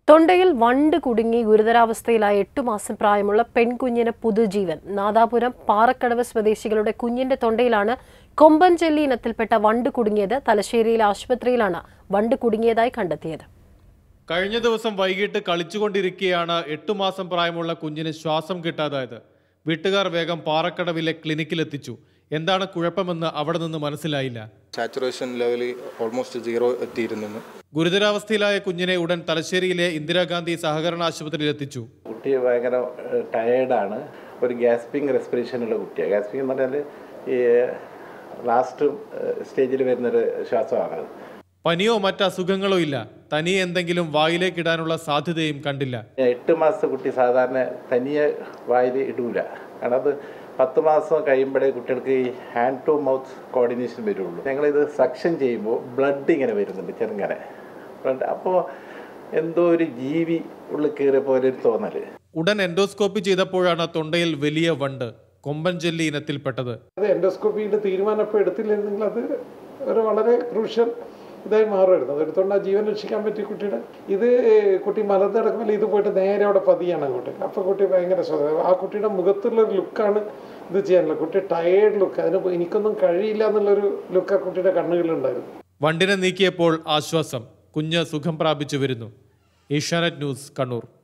തൊണ്ടയിൽ വണ്ട് കുടുങ്ങി ഗുരുതരാവസ്ഥയിലായ എട്ടു മാസം പ്രായമുള്ള പെൺകുഞ്ഞിന് പുതുജീവൻ നാദാപുരം പാറക്കടവ് സ്വദേശികളുടെ കുഞ്ഞിന്റെ തൊണ്ടയിലാണ് കൊമ്പൻചെല്ലി ഇനത്തിൽപ്പെട്ട വണ്ട് കുടുങ്ങിയത് തലശ്ശേരിയിലെ ആശുപത്രിയിലാണ് വണ്ട് കുടുങ്ങിയതായി കണ്ടെത്തിയത് കഴിഞ്ഞ ദിവസം വൈകിട്ട് കളിച്ചുകൊണ്ടിരിക്കെയാണ് എട്ടു മാസം പ്രായമുള്ള കുഞ്ഞിന് ശ്വാസം കിട്ടാതായത് വീട്ടുകാർ വേഗം പാറക്കടവിലെ ക്ലിനിക്കിലെത്തിച്ചു എന്താണ് കുഴപ്പമെന്ന് അവിടെ നിന്ന് മനസ്സിലായില്ല സാച്ചുറേഷൻ ലെവൽ ഓൾമോസ്റ്റ് സീറോ എത്തിയിരുന്നു ഗുരുതരാവസ്ഥയിലായ കുഞ്ഞിനെ ഉടൻ തലശ്ശേരിയിലെ ഇന്ദിരാഗാന്ധി സഹകരണ ആശുപത്രിയിൽ എത്തിച്ചു കുട്ടി ഭയങ്കര ടയേർഡാണ് ഒരു ഗ്യാസ്പിംഗ് റെസ്പിറേഷനുള്ള കുട്ടിയാണ് ഗ്യാസ്പിംഗ് എന്ന് പറഞ്ഞാൽ ഈ ലാസ്റ്റ് സ്റ്റേജിൽ വരുന്നൊരു ശ്വാസമാണ് പനിയോ മറ്റ് അസുഖങ്ങളോ ഇല്ല തനിയെ എന്തെങ്കിലും വായിലേക്കിടാനുള്ള സാധ്യതയും കണ്ടില്ല എട്ട് മാസത്തെ കുട്ടി സാധാരണ തനിയെ വായിൽ ഇടൂല കാരണം അത് പത്ത് മാസം കഴിയുമ്പോഴേ കുട്ടികൾക്ക് ഈ ഹാൻഡ് ടു മൗത്ത് കോർഡിനേഷൻ വരുള്ളൂ ഞങ്ങളിത് സക്ഷൻ ചെയ്യുമ്പോൾ ബ്ലഡ് ഇങ്ങനെ വരുന്നുണ്ട് ചെറുങ്ങനെ ബ്ലഡ് അപ്പോൾ എന്തോ ഒരു ജീവി ഉള്ളിൽ കയറിയ പോലെ ഒരു തോന്നൽ ഉടൻ എൻഡോസ്കോപ്പി ചെയ്തപ്പോഴാണ് തൊണ്ടയിൽ വലിയ വണ്ട് കൊമ്പൻ ജെല്ലി ഇനത്തിൽപ്പെട്ടത് അത് എൻഡോസ്കോപ്പിയുടെ തീരുമാനം ഇപ്പോൾ എടുത്തില്ലെങ്കിൽ അത് ഒരു വളരെ ക്രൂഷ്യൽ ഇതായി മാറുമായിരുന്നു അത് എടുത്തോണ്ട് ആ ജീവൻ രക്ഷിക്കാൻ പറ്റിയ കുട്ടിയുടെ ഇത് കുട്ടി മലർന്ന് കിടക്കുമ്പോൾ ഇത് പോയിട്ട് നേരെ അവിടെ പതിയാണ് അങ്ങോട്ട് അപ്പോൾ കുട്ടി ഭയങ്കര ശ്രദ്ധ ആ കുട്ടിയുടെ മുഖത്തുള്ള ഒരു ലുക്കാണ് ഇത് ചെയ്യാനുള്ളത് കുട്ടി ടയേർഡ് ലുക്ക് അതിന് എനിക്കൊന്നും കഴിയില്ല എന്നുള്ളൊരു ലുക്ക് ആ കുട്ടിയുടെ കണ്ണുകളിലുണ്ടായിരുന്നു വണ്ടിനെ നീക്കിയപ്പോൾ ആശ്വാസം കുഞ്ഞ് സുഖം പ്രാപിച്ചു വരുന്നു ഏഷ്യാനെറ്റ് ന്യൂസ് കണ്ണൂർ